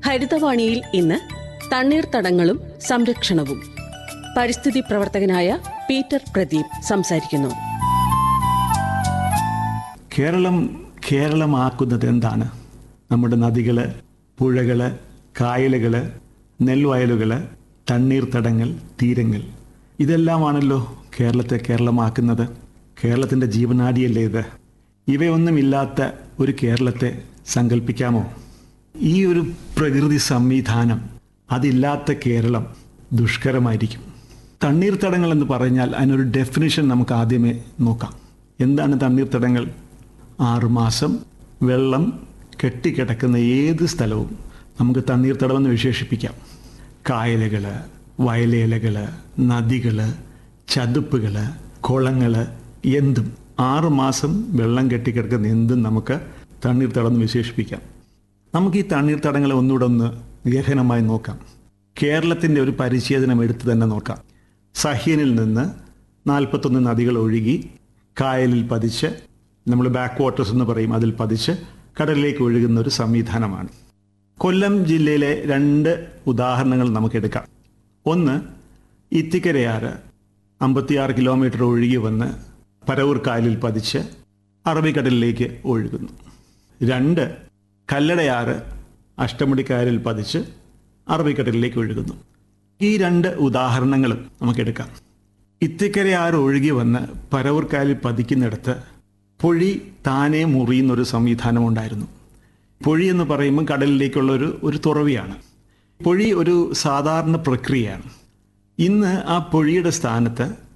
ഹരിതവാണിയിൽ ഇന്ന് തണ്ണീർത്തടങ്ങളും സംരക്ഷണവും പരിസ്ഥിതി പ്രവർത്തകനായ പീറ്റർ പ്രദീപ് സംസാരിക്കുന്നു കേരളം കേരളമാക്കുന്നത് എന്താണ് നമ്മുടെ നദികള് പുഴകള് കായലുകള് നെൽവയലുകള് തണ്ണീർത്തടങ്ങൾ തീരങ്ങൾ ഇതെല്ലാമാണല്ലോ കേരളത്തെ കേരളമാക്കുന്നത് കേരളത്തിൻ്റെ ജീവനാഡിയല്ലേ ഇത് ഇവയൊന്നുമില്ലാത്ത ഒരു കേരളത്തെ സങ്കല്പിക്കാമോ ഈ ഒരു പ്രകൃതി സംവിധാനം അതില്ലാത്ത കേരളം ദുഷ്കരമായിരിക്കും തണ്ണീർത്തടങ്ങൾ എന്ന് പറഞ്ഞാൽ അതിനൊരു ഡെഫിനിഷൻ നമുക്ക് ആദ്യമേ നോക്കാം എന്താണ് തണ്ണീർത്തടങ്ങൾ ആറുമാസം വെള്ളം കെട്ടിക്കിടക്കുന്ന ഏത് സ്ഥലവും നമുക്ക് തണ്ണീർത്തടമെന്ന് വിശേഷിപ്പിക്കാം കായലുകൾ വയലേലകൾ നദികൾ ചതുപ്പുകൾ കുളങ്ങൾ എന്തും ആറുമാസം വെള്ളം കെട്ടിക്കിടക്കുന്ന എന്തും നമുക്ക് തണ്ണീർത്തടം എന്ന് വിശേഷിപ്പിക്കാം നമുക്ക് ഈ തണ്ണീർത്തടങ്ങളെ ഒന്നുകൂടെ ഒന്ന് ഗഹനമായി നോക്കാം കേരളത്തിൻ്റെ ഒരു പരിച്ഛേദനം എടുത്ത് തന്നെ നോക്കാം സഹ്യനിൽ നിന്ന് നാൽപ്പത്തൊന്ന് നദികൾ ഒഴുകി കായലിൽ പതിച്ച് നമ്മൾ ബാക്ക് വാട്ടേഴ്സ് എന്ന് പറയും അതിൽ പതിച്ച് കടലിലേക്ക് ഒഴുകുന്ന ഒരു സംവിധാനമാണ് കൊല്ലം ജില്ലയിലെ രണ്ട് ഉദാഹരണങ്ങൾ നമുക്കെടുക്കാം ഒന്ന് ഇത്തിക്കരയാറ് അമ്പത്തിയാറ് കിലോമീറ്റർ ഒഴുകി വന്ന് പരവൂർ കായലിൽ പതിച്ച് അറബിക്കടലിലേക്ക് ഒഴുകുന്നു രണ്ട് കല്ലടയാറ് അഷ്ടമുടിക്കായലിൽ പതിച്ച് അറബിക്കടലിലേക്ക് ഒഴുകുന്നു ഈ രണ്ട് ഉദാഹരണങ്ങളും നമുക്കെടുക്കാം ഇത്തിക്കരയാറ് ഒഴുകി വന്ന് പരവൂർക്കായലിൽ പതിക്കുന്നിടത്ത് പൊഴി താനെ മുറിയുന്നൊരു സംവിധാനം ഉണ്ടായിരുന്നു പൊഴി എന്ന് പറയുമ്പോൾ കടലിലേക്കുള്ള ഒരു ഒരു തുറവിയാണ് പൊഴി ഒരു സാധാരണ പ്രക്രിയയാണ് ഇന്ന് ആ പൊഴിയുടെ സ്ഥാനത്ത്